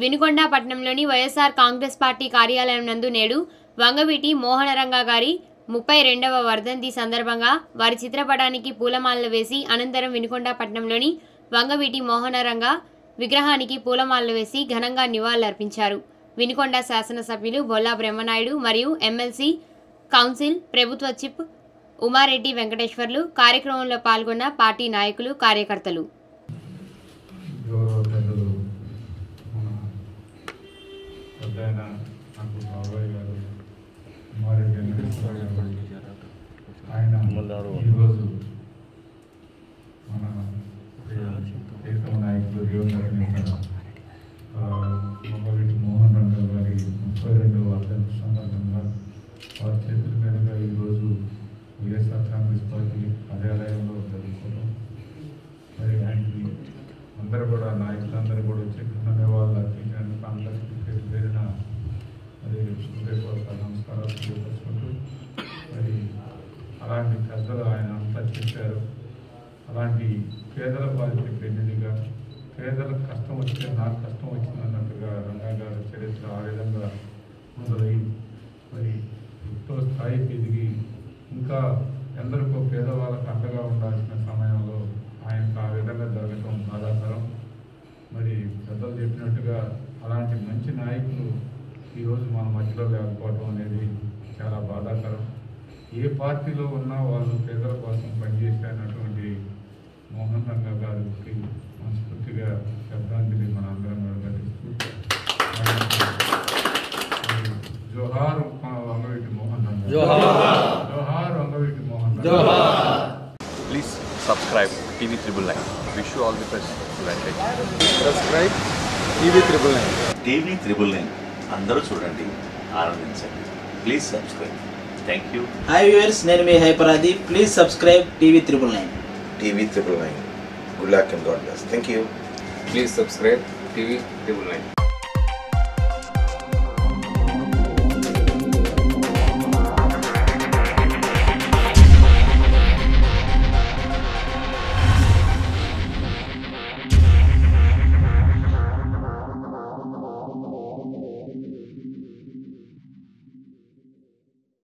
వినుకొండ పట్టణంలోని వైఎస్ఆర్ కాంగ్రెస్ పార్టీ కార్యాలయం నందు నేడు వంగవీటి మోహనరంగ గారి ముప్పై రెండవ వర్ధంతి సందర్భంగా వారి చిత్రపటానికి పూలమాలలు వేసి అనంతరం వినుకొండ పట్టణంలోని వంగవీటి మోహనరంగ విగ్రహానికి పూలమాలలు వేసి ఘనంగా నివాళులర్పించారు వినుకొండ శాసనసభ్యులు బొల్లా బ్రహ్మనాయుడు మరియు ఎమ్మెల్సీ కౌన్సిల్ ప్రభుత్వ చిప్ ఉమారెడ్డి వెంకటేశ్వర్లు కార్యక్రమంలో పాల్గొన్న పార్టీ నాయకులు కార్యకర్తలు గౌరవ పెద్దలు మన పెద్దయిన నాకు బాబాయ్ గారు కుమారెడ్డి వెంకటేశ్వర గారు ఆయన ఈరోజు మన ప్రియతమ నాయకులు యువతర నేత మొమ్మరెడ్డి మోహన్ రంగ గారి ముప్పై రెండు వర్ధంతి సందర్భంగా వారి చేతుల మీదుగా ఈరోజు వైఎస్ఆర్ కాంగ్రెస్ పార్టీ కార్యాలయంలో జరుగుతున్నాం మరి ఆయనకి అందరూ కూడా నాయకులందరూ కూడా వచ్చి ధన్యవాదాలు అర్పించినందుకు అందరికీ పేరు పేరున మరి హృదయపూర్వక నమస్కారాలు తెలియపరుచుకుంటూ మరి అలాంటి పెద్దలు ఆయన అంతా చెప్పారు అలాంటి పేదల బాధిత పెన్నిదిగా పేదలకు కష్టం వస్తే నాకు కష్టం వచ్చింది అన్నట్టుగా రంగా గారి చరిత్ర ఆ విధంగా మొదలై మరి ఎంతో స్థాయికి ఎదిగి ఇంకా ఎందరికో పేదవాళ్ళకు అండగా ఉండాల్సిన సమయంలో ఆయనకు ఆ విధంగా జరగటం బాధాకరం మరి పెద్దలు చెప్పినట్టుగా అలాంటి మంచి నాయకులు ఈరోజు మన మధ్యలో లేకపోవడం అనేది చాలా బాధాకరం ఏ పార్టీలో ఉన్నా వాళ్ళు పేదల కోసం పనిచేసినటువంటి మోహన్ రంగ గారికి మనస్ఫూర్తిగా శ్రద్ధాంజలి మన అందరం కూడా ఘటిస్తూ ఆయనకి జోహార్ వంగవీటి మోహన్ రంగ జోహార్ వంగవీటి మోహన్ రంగ Please subscribe TV Triple Nine. Wish you all the best. Advantage. Subscribe TV triple nine TV triple nine అందరూ చూడండి ఆనందించండి please subscribe thank you hi viewers నేను మీ హైపరాది please subscribe TV triple nine TV triple nine. Good luck and God bless. Thank you. Please subscribe TV triple nine